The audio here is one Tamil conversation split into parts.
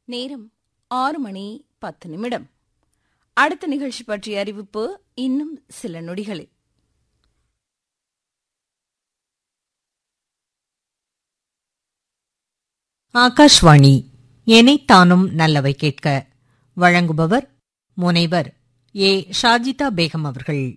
நேரம் ஆறு மணி பத்து நிமிடம் அடுத்த நிகழ்ச்சி பற்றிய அறிவிப்பு இன்னும் சில நொடிகளில் ஆகாஷ்வாணி எனைத்தானும் நல்லவை கேட்க வழங்குபவர் முனைவர் ஏ ஷாஜிதா பேகம் அவர்கள்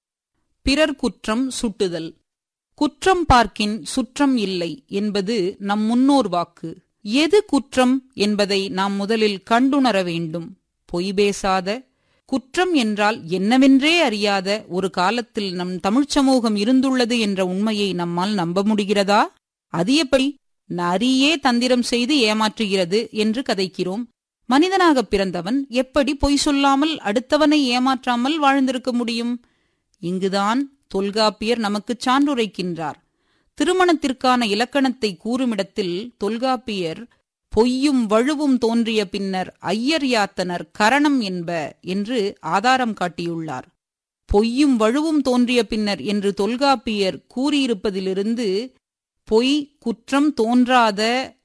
பிறர் குற்றம் சுட்டுதல் குற்றம் பார்க்கின் சுற்றம் இல்லை என்பது நம் முன்னோர் வாக்கு எது குற்றம் என்பதை நாம் முதலில் கண்டுணர வேண்டும் பொய் பேசாத குற்றம் என்றால் என்னவென்றே அறியாத ஒரு காலத்தில் நம் தமிழ்ச் சமூகம் இருந்துள்ளது என்ற உண்மையை நம்மால் நம்ப முடிகிறதா அது எப்படி நரியே தந்திரம் செய்து ஏமாற்றுகிறது என்று கதைக்கிறோம் மனிதனாகப் பிறந்தவன் எப்படி பொய் சொல்லாமல் அடுத்தவனை ஏமாற்றாமல் வாழ்ந்திருக்க முடியும் இங்குதான் தொல்காப்பியர் நமக்குச் சான்றுரைக்கின்றார் திருமணத்திற்கான இலக்கணத்தை கூறுமிடத்தில் தொல்காப்பியர் பொய்யும் வழுவும் தோன்றிய பின்னர் ஐயர் யாத்தனர் கரணம் என்ப என்று ஆதாரம் காட்டியுள்ளார் பொய்யும் வழுவும் தோன்றிய பின்னர் என்று தொல்காப்பியர் கூறியிருப்பதிலிருந்து பொய் குற்றம் தோன்றாத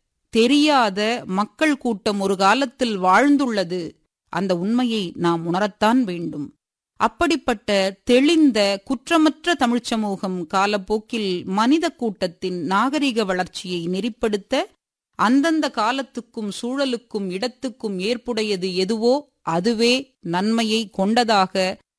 தெரியாத மக்கள் கூட்டம் ஒரு காலத்தில் வாழ்ந்துள்ளது அந்த உண்மையை நாம் உணரத்தான் வேண்டும் அப்படிப்பட்ட தெளிந்த குற்றமற்ற தமிழ்ச் சமூகம் காலப்போக்கில் மனித கூட்டத்தின் நாகரிக வளர்ச்சியை நெறிப்படுத்த அந்தந்த காலத்துக்கும் சூழலுக்கும் இடத்துக்கும் ஏற்புடையது எதுவோ அதுவே நன்மையை கொண்டதாக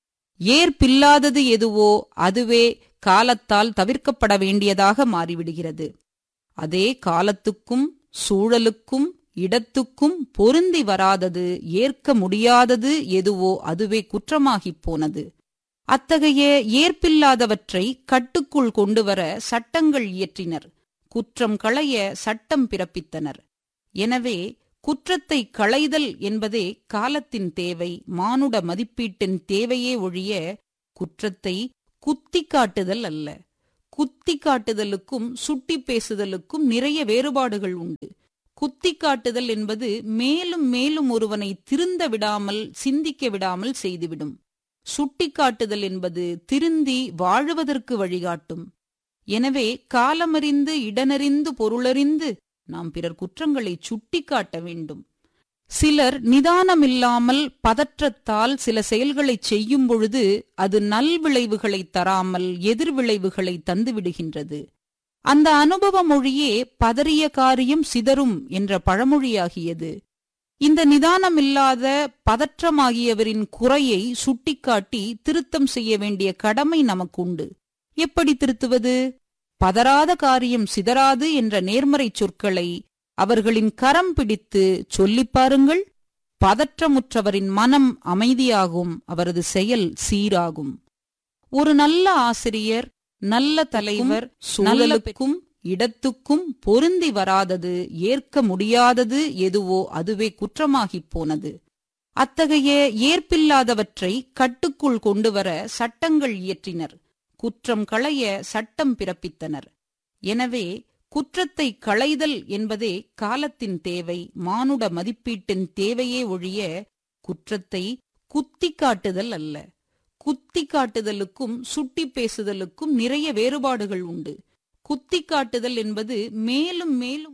ஏற்பில்லாதது எதுவோ அதுவே காலத்தால் தவிர்க்கப்பட வேண்டியதாக மாறிவிடுகிறது அதே காலத்துக்கும் சூழலுக்கும் இடத்துக்கும் பொருந்தி வராதது ஏற்க முடியாதது எதுவோ அதுவே குற்றமாகிப் போனது அத்தகைய ஏற்பில்லாதவற்றை கட்டுக்குள் கொண்டுவர சட்டங்கள் இயற்றினர் குற்றம் களைய சட்டம் பிறப்பித்தனர் எனவே குற்றத்தை களைதல் என்பதே காலத்தின் தேவை மானுட மதிப்பீட்டின் தேவையே ஒழிய குற்றத்தை குத்தி காட்டுதல் அல்ல குத்தி காட்டுதலுக்கும் சுட்டி பேசுதலுக்கும் நிறைய வேறுபாடுகள் உண்டு குத்தி காட்டுதல் என்பது மேலும் மேலும் ஒருவனை திருந்த விடாமல் சிந்திக்க விடாமல் செய்துவிடும் சுட்டி காட்டுதல் என்பது திருந்தி வாழுவதற்கு வழிகாட்டும் எனவே காலமறிந்து இடனறிந்து பொருளறிந்து நாம் பிறர் குற்றங்களை சுட்டிக்காட்ட வேண்டும் சிலர் நிதானமில்லாமல் பதற்றத்தால் சில செயல்களை செய்யும் பொழுது அது நல்விளைவுகளை தராமல் எதிர்விளைவுகளை தந்துவிடுகின்றது அந்த அனுபவ மொழியே பதறிய காரியம் சிதறும் என்ற பழமொழியாகியது இந்த நிதானமில்லாத பதற்றமாகியவரின் குறையை சுட்டிக்காட்டி திருத்தம் செய்ய வேண்டிய கடமை நமக்குண்டு எப்படி திருத்துவது பதறாத காரியம் சிதறாது என்ற நேர்மறை சொற்களை அவர்களின் கரம் பிடித்து சொல்லிப் பாருங்கள் பதற்றமுற்றவரின் மனம் அமைதியாகும் அவரது செயல் சீராகும் ஒரு நல்ல ஆசிரியர் நல்ல தலைவர் சூழலுக்கும் இடத்துக்கும் பொருந்தி வராதது ஏற்க முடியாதது எதுவோ அதுவே குற்றமாகிப் போனது அத்தகைய ஏற்பில்லாதவற்றை கட்டுக்குள் கொண்டுவர சட்டங்கள் இயற்றினர் குற்றம் களைய சட்டம் பிறப்பித்தனர் எனவே குற்றத்தை களைதல் என்பதே காலத்தின் தேவை மானுட மதிப்பீட்டின் தேவையே ஒழிய குற்றத்தை குத்தி காட்டுதல் அல்ல குத்தி காட்டுதலுக்கும் சுட்டி பேசுதலுக்கும் நிறைய வேறுபாடுகள் உண்டு குத்தி காட்டுதல் என்பது மேலும் மேலும்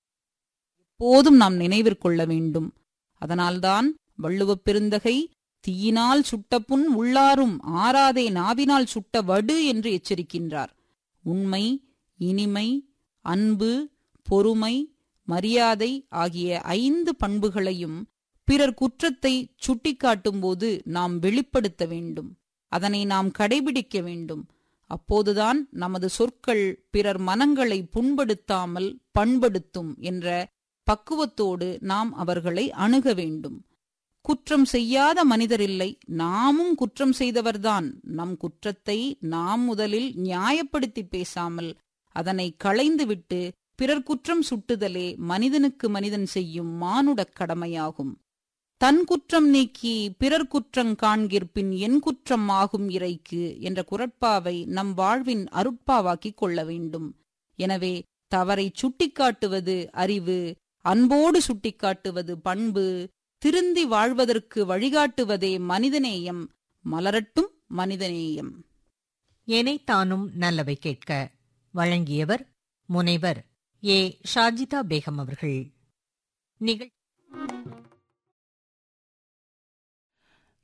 எப்போதும் நாம் நினைவிற்கொள்ள வேண்டும் அதனால்தான் வள்ளுவப் பெருந்தகை தீயினால் சுட்ட புண் உள்ளாரும் ஆறாதே நாவினால் சுட்ட வடு என்று எச்சரிக்கின்றார் உண்மை இனிமை அன்பு பொறுமை மரியாதை ஆகிய ஐந்து பண்புகளையும் பிறர் குற்றத்தை சுட்டிக்காட்டும்போது நாம் வெளிப்படுத்த வேண்டும் அதனை நாம் கடைபிடிக்க வேண்டும் அப்போதுதான் நமது சொற்கள் பிறர் மனங்களை புண்படுத்தாமல் பண்படுத்தும் என்ற பக்குவத்தோடு நாம் அவர்களை அணுக வேண்டும் குற்றம் செய்யாத மனிதரில்லை நாமும் குற்றம் செய்தவர்தான் நம் குற்றத்தை நாம் முதலில் நியாயப்படுத்தி பேசாமல் அதனை களைந்துவிட்டு பிறர் குற்றம் சுட்டுதலே மனிதனுக்கு மனிதன் செய்யும் மானுடக் கடமையாகும் தன் குற்றம் நீக்கி பிறர் குற்றங் காண்கிற்பின் என் குற்றம் ஆகும் இறைக்கு என்ற குரட்பாவை நம் வாழ்வின் அருட்பாவாக்கிக் கொள்ள வேண்டும் எனவே தவறை சுட்டிக்காட்டுவது அறிவு அன்போடு சுட்டிக்காட்டுவது பண்பு திருந்தி வாழ்வதற்கு வழிகாட்டுவதே மனிதநேயம் மலரட்டும் மனிதநேயம் எனைத்தானும் நல்லவை கேட்க வழங்கியவர் முனைவர் ஏ ஷாஜிதா பேகம் அவர்கள் நிகழ்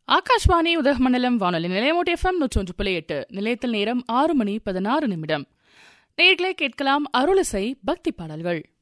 ஆகாஷ்வாணி உதகமண்டலம் வானொலி நிலையமோட்டி எஃப்எம் நூற்றொன்று புள்ளி எட்டு நிலையத்தில் நேரம் ஆறு மணி பதினாறு நிமிடம் நேர்களை கேட்கலாம் அருளிசை பக்தி பாடல்கள்